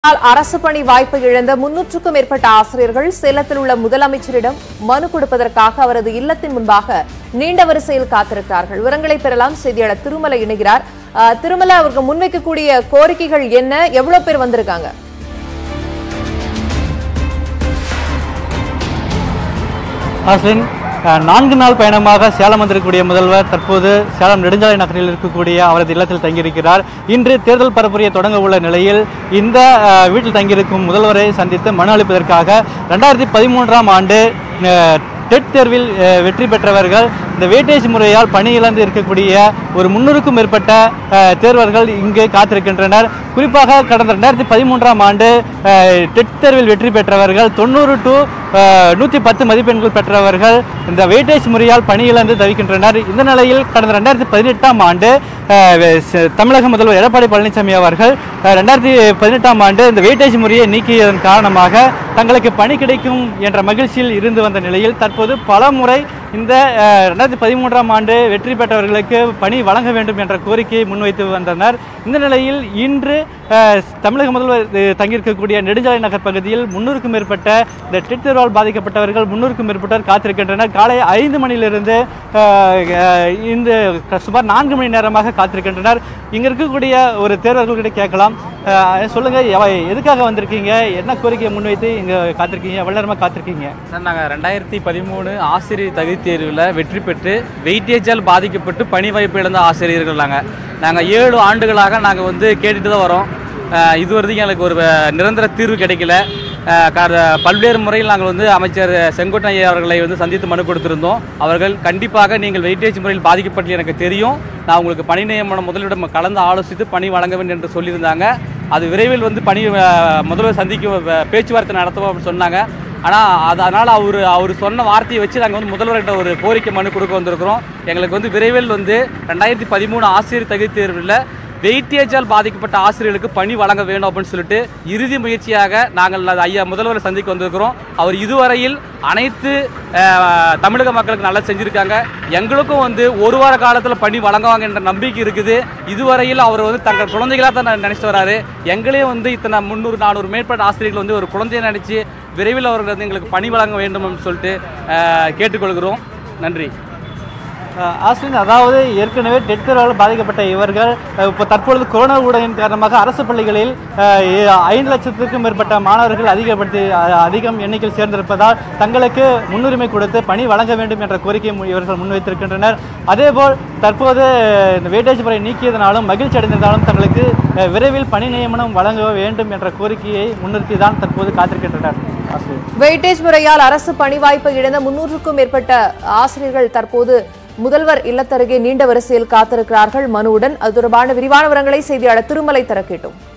ஆனால் அரசு பணி வாய்ப்பை இழந்த முன்னூற்றுக்கும் மேற்பட்ட ஆசிரியர்கள் சேலத்தில் உள்ள முதலமைச்சரிடம் மனு கொடுப்பதற்காக அவரது இல்லத்தின் முன்பாக நீண்ட வரிசையில் காத்திருக்கிறார்கள் விவரங்களை பெறலாம் செய்தியாளர் திருமலை இணைகிறார் அஹ், திருமலை அவருக்கு முன்வைக்கக்கூடிய கோரிக்கைகள் என்ன எவ்வளவு பேர் வந்திருக்காங்க ஆஸ்லின் அஹ், நான்கு நாள் பயணமாக சேலம் வந்திருக்கக்கூடிய முதல்வர் தற்போது சேலம் நெடுஞ்சாலை நகரில் இருக்கக்கூடிய அவரது இல்லத்தில் தங்கியிருக்கிறார் இன்று தேர்தல் பரப்புரையை தொடங்க உள்ள நிலையில் இந்த அஹ், வீட்டில் தங்கியிருக்கும் முதல்வரை சந்தித்து மனு அளிப்பதற்காக ரெண்டாயிரத்தி பதிமூன்றாம் ஆண்டு அஹ், டெட் தேர்வில் அஹ், வெற்றி பெற்றவர்கள் இந்த வெயிட்டேஜ் முறையால் பணி இழந்து இருக்கக்கூடிய ஒரு முன்னூறுக்கும் மேற்பட்ட அஹ், தேர்வர்கள் இங்கு காத்திருக்கின்றனர் குறிப்பாக கடந்த ரெண்டாயிரத்தி பதிமூன்றாம் ஆண்டு அஹ், டெட் தேர்வில் வெற்றி பெற்றவர்கள் தொண்ணூறு டு நூற்றி பத்து மதிப்பெண்கள் பெற்றவர்கள் இந்த வெயிட்டேஜ் முறையால் பணி இழந்து தவிக்கின்றனர் இந்த நிலையில் கடந்த ரெண்டாயிரத்தி பதினெட்டாம் ஆண்டு அஹ், ச- தமிழக முதல்வர் எடப்பாடி பழனிசாமி அவர்கள் அஹ், ரெண்டாயிரத்தி பதினெட்டாம் ஆண்டு இந்த வெயிட்டேஜ் முறையை நீக்கியதன் காரணமாக தங்களுக்கு பணி கிடைக்கும் என்ற மகிழ்ச்சியில் இருந்து வந்த நிலையில் தற்போது பல முறை இந்த அஹ், ரெண்டாயிரத்தி பதிமூன்றாம் ஆண்டு வெற்றி பெற்றவர்களுக்கு பணி வழங்க வேண்டும் என்ற கோரிக்கையை முன்வைத்து வந்தனர் இந்த நிலையில் இன்று அஹ், தமிழக முதல்வர் அஹ், தங்கியிருக்கக்கூடிய நெடுஞ்சாலை நகர் பகுதியில் முன்னூறுக்கும் மேற்பட்ட இந்த டெட் தேர்வால் பாதிக்கப்பட்டவர்கள் முன்னூறுக்கும் மேற்பட்டோர் காத்திருக்கின்றனர் காலை ஐந்து மணியிலிருந்து அஹ், அஹ், இந்த க- சுமார் நான்கு மணி நேரமாக காத்திருக்கின்றனர் இங்கே இருக்கக்கூடிய ஒரு தேர்வர்கள்கிட்ட கேட்கலாம் அஹ், சொல்லுங்க எவ- எதுக்காக வந்திருக்கீங்க என்ன கோரிக்கையை முன்வைத்து இங்கே காத்திருக்கீங்க எவ்வளோ நேரமாக காத்திருக்கீங்க சார் நாங்கள் ரெண்டாயிரத்தி பதிமூணு ஆசிரியர் தகுதி தேர்வில் வெற்றி பெற்று வெயிட்டேஜால் பாதிக்கப்பட்டு பணி வாய்ப்பு இழந்த ஆசிரியர்கள் நாங்கள் நாங்கள் ஏழு ஆண்டுகளாக நாங்கள் வந்து கேட்டுட்டு தான் வரோம் அஹ் இது வரைக்கும் எனக்கு ஒரு அஹ், நிரந்தர தீர்வு கிடைக்கல அஹ், கா- பல்வேறு முறையில் நாங்கள் வந்து அமைச்சர் செங்கோட்டன் ஐயா அவர்களை வந்து சந்தித்து மனு கொடுத்திருந்தோம் அவர்கள் கண்டிப்பாக நீங்கள் வெயிட்டேஜ் முறையில் பாதிக்கப்பட்டு எனக்கு தெரியும் நான் உங்களுக்கு பணி நியமனம் முதலிடம் கலந்து ஆலோசித்து பணி வழங்க வேண்டும் என்று சொல்லியிருந்தாங்க அது விரைவில் வந்து பணி அஹ், முதல்வர் சந்திக்க அஹ், பேச்சுவார்த்தை நடத்துவோம் அப்படின்னு சொன்னாங்க ஆனால் அது அதனால் அவர் அவர் சொன்ன வார்த்தையை வச்சு நாங்கள் வந்து முதல்வர்கிட்ட ஒரு கோரிக்கை மனு கொடுக்க வந்திருக்கிறோம் எங்களுக்கு வந்து விரைவில் வந்து ரெண்டாயிரத்தி பதிமூணு ஆசிரியர் தகுதி தேர்வில் வெயிட்டேஜால் பாதிக்கப்பட்ட ஆசிரியர்களுக்கு பணி வழங்க வேணும் அப்படின்னு சொல்லிட்டு இறுதி முயற்சியாக நாங்கள் அது ஐயா முதல்வரை சந்திக்க வந்திருக்கிறோம் அவர் இதுவரையில் அனைத்து அஹ், தமிழக மக்களுக்கு நல்லா செஞ்சுருக்காங்க எங்களுக்கும் வந்து ஒரு வார காலத்தில் பணி வழங்குவாங்க என்ற நம்பிக்கை இருக்குது இதுவரையில் அவர் வந்து தங்கள் குழந்தைகளாக தான் நினைச்சிட்டு வராரு எங்களையும் வந்து இத்தனை முந்நூறு நானூறு மேற்பட்ட ஆசிரியர்கள் வந்து ஒரு குழந்தையை நினைச்சு விரைவில் அவர்கள் வந்து எங்களுக்கு பணி வழங்க வேண்டும் அப்படின்னு சொல்லிட்டு அஹ், கேட்டுக்கொள்கிறோம் நன்றி அஹ் ஆஸ்லின் அதாவது ஏற்கனவே டெட் தேர்வால் பாதிக்கப்பட்ட இவர்கள் அஹ், இப்போ தற்பொழுது கொரோனா ஊடகின் காரணமாக அரசு பள்ளிகளில் அஹ், ஏ- ஐந்து லட்சத்துக்கும் மேற்பட்ட மாணவர்கள் அதிகப்படுத்தி அஹ், அதிகம் எண்ணிக்கையில் சேர்ந்திருப்பதால் தங்களுக்கு முன்னுரிமை கொடுத்து பணி வழங்க வேண்டும் என்ற கோரிக்கையை மு- இவர்கள் முன்வைத்திருக்கின்றனர் அதேபோல் தற்போது அஹ், இந்த வெயிட்டேஜ் முறை நீக்கியதனாலும் மகிழ்ச்சி அடைந்திருந்தாலும் தங்களுக்கு அஹ், விரைவில் பணி நியமனம் வழங்க வேண்டும் என்ற கோரிக்கையை முன்னிறுத்தி தான் தற்போது காத்திருக்கின்றனர் ஆஸ்லின் வெயிட்டேஜ் முறையால் அரசு பணி வாய்ப்பை இழந்த முன்னூற்றுக்கும் மேற்பட்ட ஆசிரியர்கள் தற்போது முதல்வர் இல்லத்தருகே நீண்ட வரிசையில் காத்திருக்கிறார்கள் மனுவுடன் அது தொடர்பான விரிவான விவரங்களை செய்தியாளர் திருமலை தர கேட்டோம்